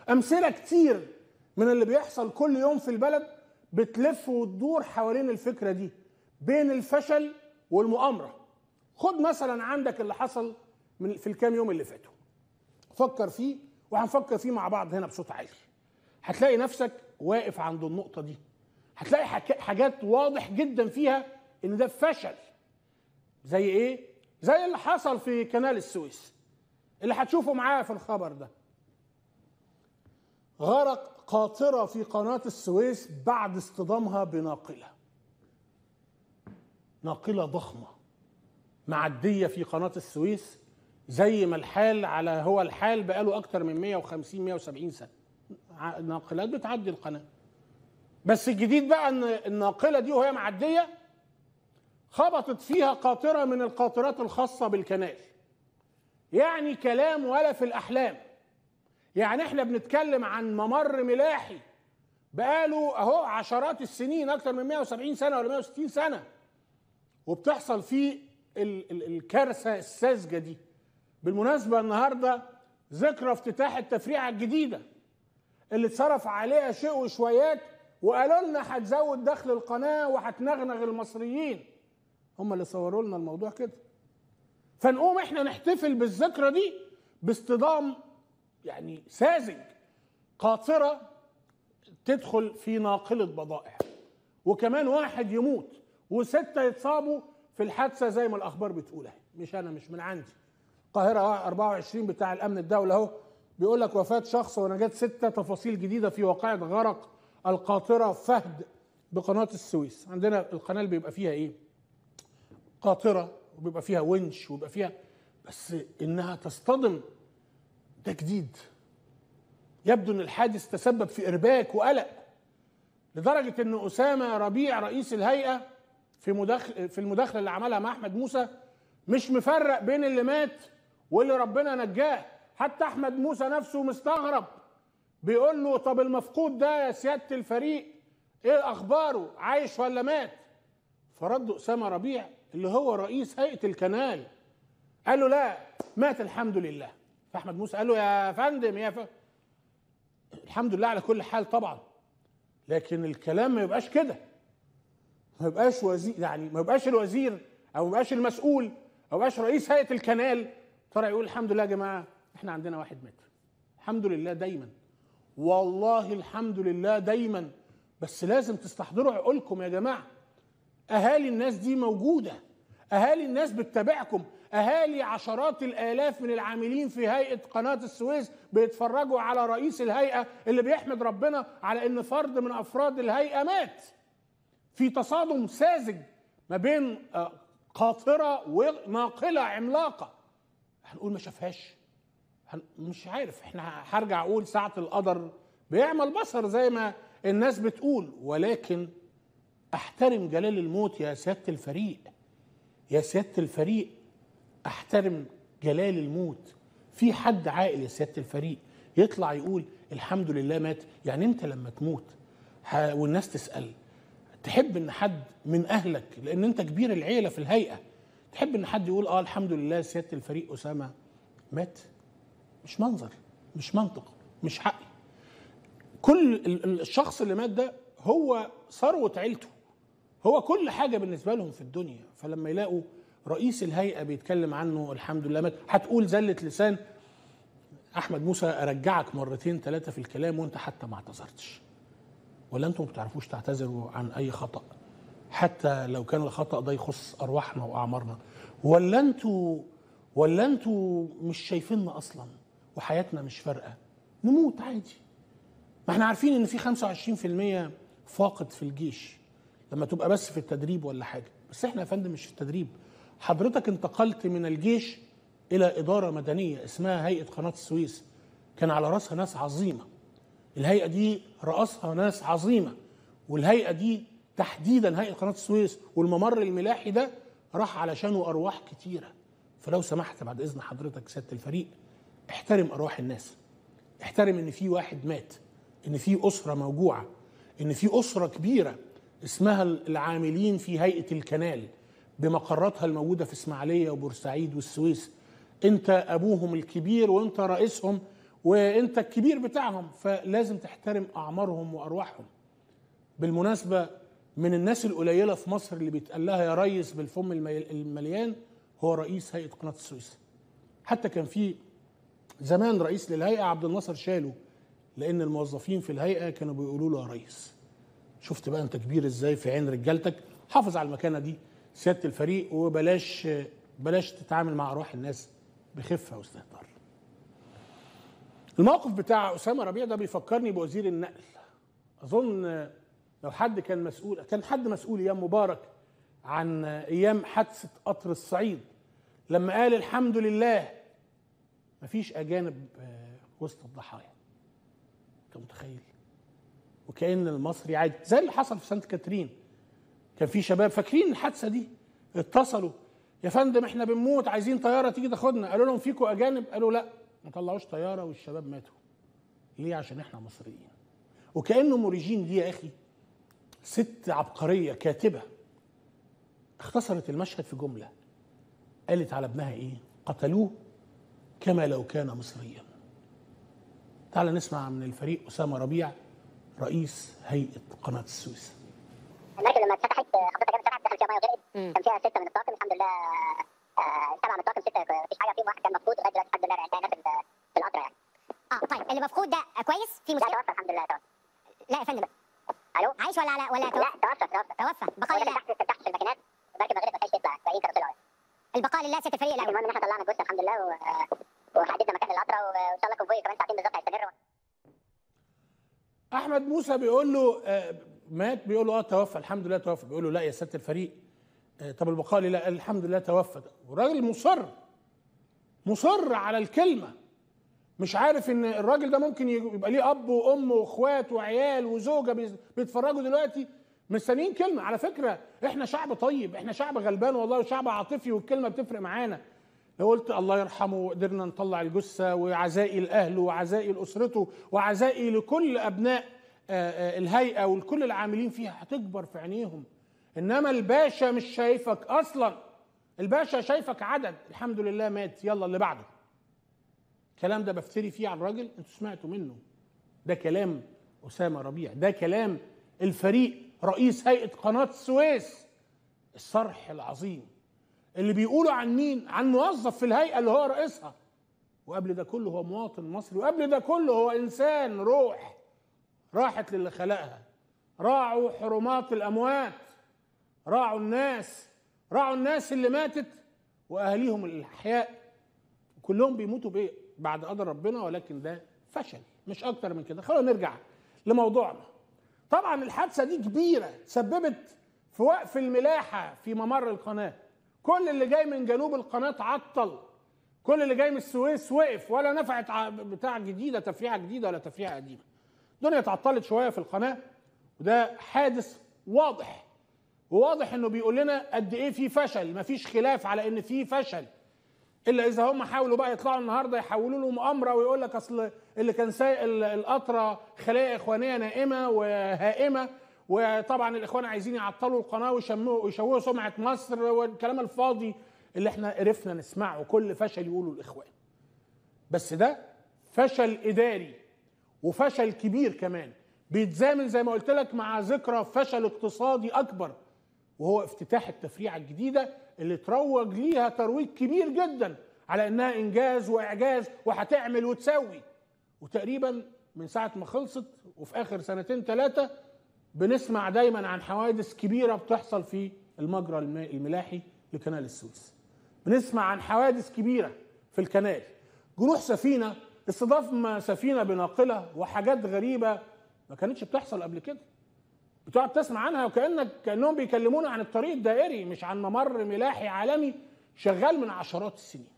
امثله كتير من اللي بيحصل كل يوم في البلد بتلف وتدور حوالين الفكره دي بين الفشل والمؤامره خد مثلا عندك اللي حصل من في الكام يوم اللي فاتوا فكر فيه وهنفكر فيه مع بعض هنا بصوت عالي هتلاقي نفسك واقف عند النقطه دي هتلاقي حك- حاجات واضح جدا فيها ان ده فشل زي ايه زي اللي حصل في كنال السويس اللي هتشوفه معايا في الخبر ده غرق قاطرة في قناة السويس بعد اصطدامها بناقلة ناقلة ضخمة معدية في قناة السويس زي ما الحال على هو الحال بقاله أكتر من 150 170 سنة ع- ناقلات بتعدي القناة بس الجديد بقى ان الناقلة دي وهي معدية خبطت فيها قاطرة من القاطرات الخاصة بالكنال يعني كلام ولا في الأحلام يعني احنا بنتكلم عن ممر ملاحي بقاله اهو عشرات السنين اكتر من 170 سنه ولا 160 سنه وبتحصل فيه ال- ال- الكارثه الساذجه دي بالمناسبه النهارده ذكرى افتتاح التفريعه الجديده اللي اتصرف عليها شيء وشويات وقالوا لنا هتزود دخل القناه وهتنغنغ المصريين هم اللي صوروا لنا الموضوع كده فنقوم احنا نحتفل بالذكرى دي باصطدام يعني ساذج قاطرة تدخل في ناقلة بضائع وكمان واحد يموت وستة يتصابوا في الحادثة زي ما الأخبار بتقول اهي مش أنا مش من عندي القاهرة 24 بتاع الأمن الدولي أهو بيقول لك وفاة شخص ونجاة ستة تفاصيل جديدة في واقعة غرق القاطرة فهد بقناة السويس عندنا القناة اللي بيبقى فيها إيه قاطرة وبيبقى فيها ونش وبيبقى فيها بس إنها تصطدم ده جديد يبدو ان الحادث تسبب في ارباك وقلق لدرجه ان اسامه ربيع رئيس الهيئه في مداخل في المداخله اللي عملها مع احمد موسى مش مفرق بين اللي مات واللي ربنا نجاه حتى احمد موسى نفسه مستغرب بيقول له طب المفقود ده يا سياده الفريق ايه اخباره عايش ولا مات فرد اسامه ربيع اللي هو رئيس هيئه الكنال قال له لا مات الحمد لله فاحمد موسى قال له يا فندم يا ف... الحمد لله على كل حال طبعا لكن الكلام ما يبقاش كده ما يبقاش وزير يعني ما يبقاش الوزير او ما يبقاش المسؤول او ما يبقاش رئيس هيئه الكنال ترى يقول الحمد لله يا جماعه احنا عندنا واحد مات الحمد لله دايما والله الحمد لله دايما بس لازم تستحضروا عقولكم يا جماعه اهالي الناس دي موجوده اهالي الناس بتتابعكم اهالي عشرات الالاف من العاملين في هيئه قناه السويس بيتفرجوا على رئيس الهيئه اللي بيحمد ربنا على ان فرد من افراد الهيئه مات في تصادم ساذج ما بين آه، قاطره وناقله عملاقه هنقول ما شافهاش هن- مش عارف احنا هرجع اقول ساعه القدر بيعمل بصر زي ما الناس بتقول ولكن احترم جلال الموت يا سياده الفريق يا سياده الفريق احترم جلال الموت في حد عاقل يا سياده الفريق يطلع يقول الحمد لله مات يعني انت لما تموت ه- والناس تسال تحب ان حد من اهلك لان انت كبير العيله في الهيئه تحب ان حد يقول اه الحمد لله سياده الفريق اسامه مات مش منظر مش منطق مش حقي كل ال- ال- الشخص اللي مات ده هو ثروه عيلته هو كل حاجه بالنسبه لهم في الدنيا فلما يلاقوا رئيس الهيئه بيتكلم عنه الحمد لله مات هتقول زله لسان احمد موسى ارجعك مرتين ثلاثه في الكلام وانت حتى ما اعتذرتش ولا انتم ما بتعرفوش تعتذروا عن اي خطا حتى لو كان الخطا ده يخص ارواحنا واعمارنا ولا انتوا ولا انتوا مش شايفيننا اصلا وحياتنا مش فارقه نموت عادي ما احنا عارفين ان في 25% فاقد في الجيش لما تبقى بس في التدريب ولا حاجه بس احنا يا فندم مش في التدريب حضرتك انتقلت من الجيش الى اداره مدنيه اسمها هيئه قناه السويس كان على راسها ناس عظيمه الهيئه دي رأسها ناس عظيمه والهيئه دي تحديدا هيئه قناه السويس والممر الملاحي ده راح علشانه ارواح كتيره فلو سمحت بعد اذن حضرتك سياده الفريق احترم ارواح الناس احترم ان في واحد مات ان في اسره موجوعه ان في اسره كبيره اسمها العاملين في هيئه الكنال بمقراتها الموجوده في اسماعيليه وبورسعيد والسويس انت ابوهم الكبير وانت رئيسهم وانت الكبير بتاعهم فلازم تحترم اعمارهم وارواحهم بالمناسبه من الناس القليله في مصر اللي بيتقال لها يا ريس بالفم المي- المليان هو رئيس هيئه قناه السويس حتى كان في زمان رئيس للهيئه عبد الناصر شاله لان الموظفين في الهيئه كانوا بيقولوا له يا ريس شفت بقى انت كبير ازاي في عين رجالتك حافظ على المكانه دي سياده الفريق وبلاش بلاش تتعامل مع ارواح الناس بخفه واستهتار الموقف بتاع اسامه ربيع ده بيفكرني بوزير النقل اظن لو حد كان مسؤول كان حد مسؤول ايام مبارك عن ايام حادثه قطر الصعيد لما قال الحمد لله مفيش اجانب آه، وسط الضحايا انت متخيل وكان المصري عادي زي اللي حصل في سانت كاترين كان في شباب فاكرين الحادثه دي اتصلوا يا فندم احنا بنموت عايزين طياره تيجي تاخدنا قالوا لهم فيكم اجانب قالوا لا ما طلعوش طياره والشباب ماتوا ليه عشان احنا مصريين وكانه موريجين دي يا اخي ست عبقريه كاتبه اختصرت المشهد في جمله قالت على ابنها ايه قتلوه كما لو كان مصريا تعال نسمع من الفريق اسامه ربيع رئيس هيئه قناه السويس المركب لما اتفتحت حضرتك كانت اتفتحت دخل فيها ميه وغرقت كان فيها سته من الطاقم الحمد لله آه، سبعه من الطاقم سته مفيش حاجه فيهم واحد كان مفقود لغايه دلوقتي الحمد لله رجعناه في ال- في القطر يعني اه طيب اللي مفقود ده كويس في لا مشكله توفى الحمد لله توفى لا يا فندم الو عايش ولا لا ولا لا توفى توفى توفى توفى هو بقاء كان لله تحت كان تحت في الماكينات المركب ما غرقت ما كانش تطلع الباقيين كانوا طلعوا البقاء لله سياده الفريق لكن الاول المهم ان احنا طلعنا الجثه الحمد لله و... وحددنا مكان القطره وان شاء الله كونفوي كمان ساعتين بالظبط هيستمر احمد موسى بيقول له آه، مات بيقول له اه توفى الحمد لله توفى بيقول له لا يا سياده الفريق آه، طب البقاء لله قال الحمد لله توفى والراجل مصر مصر على الكلمه مش عارف ان الراجل ده ممكن يبقى ليه اب وام واخوات وعيال وزوجه بيز- بيتفرجوا دلوقتي مستنيين كلمه على فكره احنا شعب طيب احنا شعب غلبان والله وشعب عاطفي والكلمه بتفرق معانا لو قلت الله يرحمه وقدرنا نطلع الجثه وعزائي لاهله وعزائي لاسرته وعزائي لكل ابناء آه، آه، الهيئه ولكل العاملين فيها هتكبر في عينيهم انما الباشا مش شايفك اصلا الباشا شايفك عدد الحمد لله مات يلا اللي بعده الكلام ده بفتري فيه على الراجل انتوا سمعتوا منه ده كلام اسامه ربيع ده كلام الفريق رئيس هيئه قناه السويس الصرح العظيم اللي بيقولوا عن مين عن موظف في الهيئه اللي هو رئيسها وقبل ده كله هو مواطن مصري وقبل ده كله هو انسان روح راحت للي خلقها راعوا حرمات الاموات راعوا الناس راعوا الناس اللي ماتت واهاليهم الاحياء كلهم بيموتوا بايه بعد قدر ربنا ولكن ده فشل مش اكتر من كده خلونا نرجع لموضوعنا طبعا الحادثه دي كبيره سببت في وقف الملاحه في ممر القناه كل اللي جاي من جنوب القناه عطل كل اللي جاي من السويس وقف ولا نفعت ع- بتاع جديده تفريعه جديده ولا تفريعه قديمه الدنيا اتعطلت شويه في القناه وده حادث واضح وواضح انه بيقول لنا قد ايه في فشل مفيش خلاف على ان في فشل الا اذا هم حاولوا بقى يطلعوا النهارده يحولوا له مؤامره ويقول لك اصل اللي كان سايق ال- القطره خلايا اخوانيه نائمه وهائمه وطبعا الاخوان عايزين يعطلوا القناه ويشموا ويشوهوا سمعه مصر والكلام الفاضي اللي احنا عرفنا نسمعه كل فشل يقوله الاخوان بس ده فشل اداري وفشل كبير كمان بيتزامن زي ما قلت لك مع ذكرى فشل اقتصادي اكبر وهو افتتاح التفريعه الجديده اللي تروج ليها ترويج كبير جدا على انها انجاز واعجاز وهتعمل وتسوي وتقريبا من ساعه ما خلصت وفي اخر سنتين ثلاثه بنسمع دايما عن حوادث كبيره بتحصل في المجرى الم- الملاحي لقناه السويس بنسمع عن حوادث كبيره في الكنال جروح سفينه اصطدام سفينه بناقله وحاجات غريبه ما كانتش بتحصل قبل كده بتقعد تسمع عنها وكانك كانهم بيكلمونا عن الطريق الدائري مش عن ممر ملاحي عالمي شغال من عشرات السنين